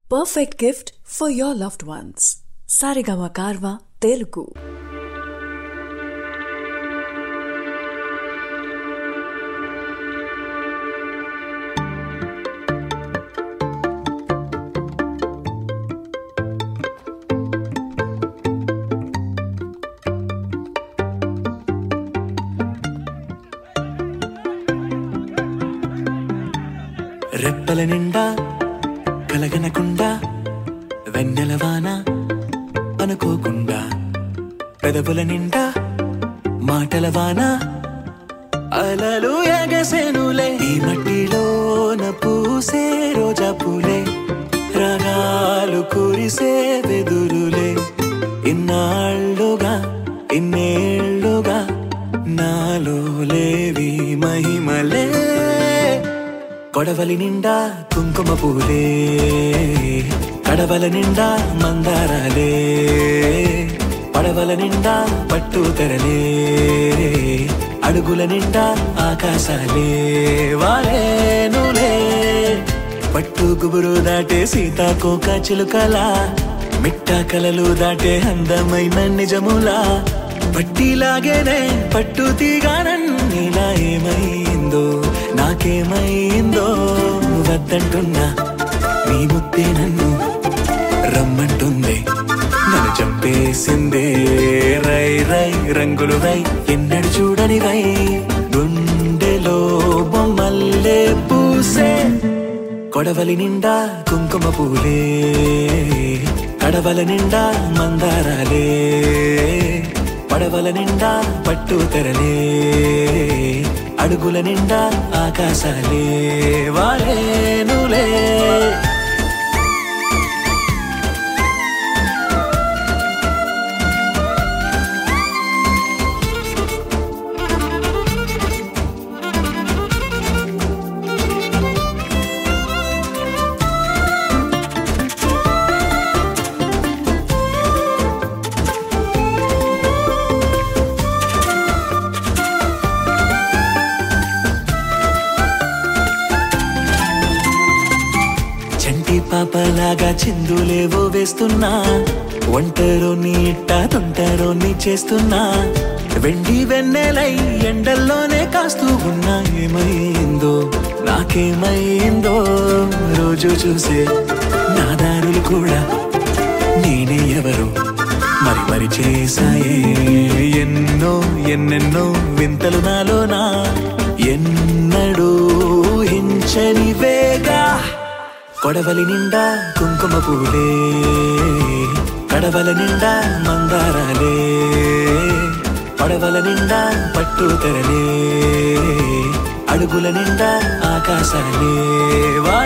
perfect gift for your loved ones. Sarigama Karva Telugu. రెప్పల నిండా కలగనకుండా వెన్నెల వాన అనుకోకుండా పెదవుల నిండా మాటల వాన అలలు ఎగసెనులే ఈ మట్టిలోన పూసే రోజా పూలే రాగాలు కురిసే వెదురులే ఇన్నాళ్ళుగా ఇన్నేళ్ళుగా నాలో లేవి మహిమలే కొడవలి నిండా కుంకుమ పూలే కడవల నిండా మందారాలే పడవల నిండా పట్టు తెరలే అడుగుల నిండా ఆకాశాలే వాలేనులే పట్టు గుబురు దాటే సీతాకోక చిలుకలా మిట్ట కలలు దాటే అందమైన నిజములా పట్టిలాగేనే పట్టు తీగానన్నీలా ఏమైందో నాకేమైందో వద్దంటున్నా నీ ముద్దే నన్ను రమ్మంటుంది నన్ను చంపేసిందే రై రై రంగులు రై ఎన్నడు చూడని రై గుండెలో బొమ్మల్లే పూసే కొడవలి నిండా కుంకుమ పూలే కడవల నిండా మందారాలే పడవల నిండా పట్టు తెరలే అడుగుల నిండా ఆకాశాలే వాలేనులే చంటి పాపలాగా చిందులేవో వేస్తున్నా ఒంటరో నీ ఇట్ట తొంటరో నీ చేస్తున్నా వెండి వెన్నెలై ఎండల్లోనే కాస్తూ ఉన్నా ఏమైందో నాకేమైందో రోజు చూసే నా దారులు కూడా నేనే ఎవరు మరి మరి చేశాయే ఎన్నో ఎన్నెన్నో వింతలు నాలోనా ఎన్నడూ హించని వేగా కొడవలి నిండా కుంకుమ పూలే కడవల నిండా మందారాలే పడవల నిండా పట్టు తెరలే అడుగుల నిండా ఆకాశాలే వా